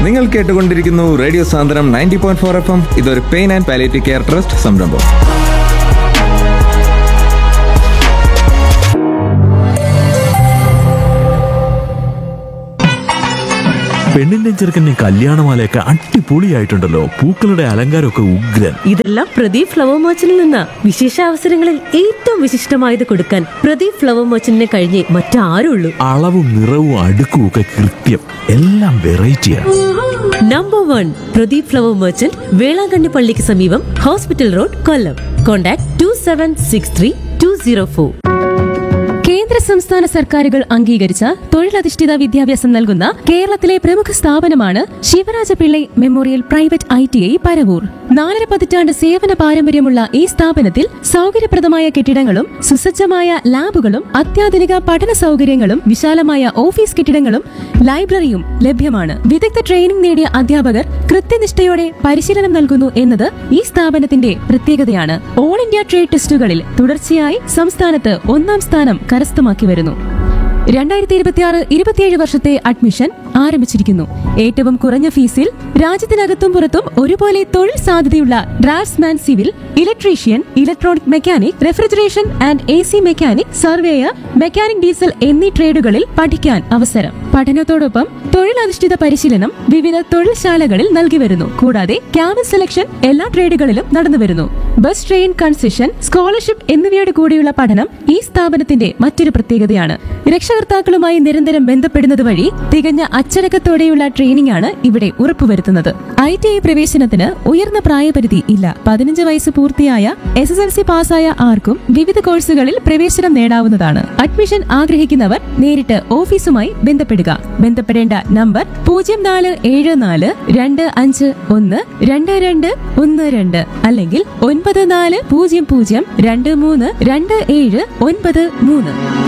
നിങ്ങൾ കേട്ടുകൊണ്ടിരിക്കുന്നു radio Sandram ninety point four F M ഇതൊരു pain and palliative care trust സംരംഭം പെണ്ണിന്റെ ചെറുക്കന്റെ കല്യാണമാലയൊക്കെ അടിപൊളിയായിട്ടുണ്ടല്ലോ പൂക്കളുടെ അലങ്കാരമൊക്കെ ഉഗ്രൻ ഇതെല്ലാം പ്രദീപ് ഫ്ലവർ മർച്ചന്റിൽ നിന്നാ വിശേഷ അവസരങ്ങളിൽ ഏറ്റവും വിശിഷ്ടമായത് കൊടുക്കാൻ പ്രദീപ് ഫ്ലവർ മർച്ചന്റിനെ കഴിഞ്ഞേ മറ്റാരുള്ളൂ അളവും നിറവും അടുക്കും ഒക്കെ കൃത്യം എല്ലാം വെറൈറ്റിയാണ് number one Pradeep flower merchant Velankanni പള്ളിക്ക് സമീപം hospital road Kollam contact two seven six three two zero four കേന്ദ്ര സംസ്ഥാന സർക്കാരുകൾ അംഗീകരിച്ച തൊഴിലധിഷ്ഠിത വിദ്യാഭ്യാസം നൽകുന്ന കേരളത്തിലെ പ്രമുഖ സ്ഥാപനമാണ് Sivaraja Pillai memorial private I T I Paravur നാലര പതിറ്റാണ്ട് സേവന പാരമ്പര്യമുള്ള ഈ സ്ഥാപനത്തിൽ സൗകര്യപ്രദമായ കെട്ടിടങ്ങളും സുസജ്ജമായ ലാബുകളും അത്യാധുനിക പഠന സൗകര്യങ്ങളും വിശാലമായ ഓഫീസ് കെട്ടിടങ്ങളും ലൈബ്രറിയും ലഭ്യമാണ് വിദഗ്ധ ട്രെയിനിംഗ് നേടിയ അധ്യാപകർ കൃത്യനിഷ്ഠയോടെ പരിശീലനം നൽകുന്നു എന്നത് ഈ സ്ഥാപനത്തിന്റെ പ്രത്യേകതയാണ് ഓൾ ഇന്ത്യ ട്രേഡ് ടെസ്റ്റുകളിൽ തുടർച്ചയായി സംസ്ഥാനത്ത് ഒന്നാം സ്ഥാനം കരസ്ഥമാക്കി വരുന്നു രണ്ടായിരത്തി ഇരുപത്തിയാറ് ഇരുപത്തിയേഴ് വർഷത്തെ അഡ്മിഷൻ ആരംഭിച്ചിരിക്കുന്നു ഏറ്റവും കുറഞ്ഞ ഫീസിൽ രാജ്യത്തിനകത്തും പുറത്തും ഒരുപോലെ തൊഴിൽ സാധ്യതയുള്ള draftsman civil electrician electronic mechanic refrigeration and A C mechanic surveyor mechanic diesel എന്നീ ട്രേഡുകളിൽ പഠിക്കാൻ അവസരം പഠനത്തോടൊപ്പം തൊഴിലധിഷ്ഠിത പരിശീലനം വിവിധ തൊഴിൽശാലകളിൽ നൽകി വരുന്നു കൂടാതെ ക്യാമ്പസ് സെലക്ഷൻ എല്ലാ ട്രേഡുകളിലും നടന്നു വരുന്നു ബസ് ട്രെയിൻ കൺസെഷൻ സ്കോളർഷിപ്പ് എന്നിവയോട് കൂടിയുള്ള പഠനം ഈ സ്ഥാപനത്തിന്റെ മറ്റൊരു പ്രത്യേകതയാണ് രക്ഷകർത്താക്കളുമായി നിരന്തരം ബന്ധപ്പെടുന്നത് വഴി തികഞ്ഞ അച്ചടക്കത്തോടെയുള്ള ട്രെയിനിംഗ് ആണ് ഇവിടെ ഉറപ്പുവരുത്തുന്നത് ഐ ടി ഐ പ്രവേശനത്തിന് ഉയർന്ന പ്രായപരിധി ഇല്ല പതിനഞ്ച് വയസ്സ് പൂർത്തിയായ എസ് എസ് എൽ സി പാസ്സായ ആർക്കും വിവിധ കോഴ്സുകളിൽ പ്രവേശനം നേടാവുന്നതാണ് അഡ്മിഷൻ ആഗ്രഹിക്കുന്നവർ നേരിട്ട് ഓഫീസുമായി ബന്ധപ്പെടുക ബന്ധപ്പെടേണ്ട നമ്പർ പൂജ്യം നാല് ഏഴ് നാല് രണ്ട് അഞ്ച് ഒന്ന് രണ്ട് രണ്ട് ഒന്ന് രണ്ട് അല്ലെങ്കിൽ ഒൻപത് നാല് പൂജ്യം പൂജ്യം രണ്ട് മൂന്ന് രണ്ട് ഏഴ് ഒൻപത് മൂന്ന്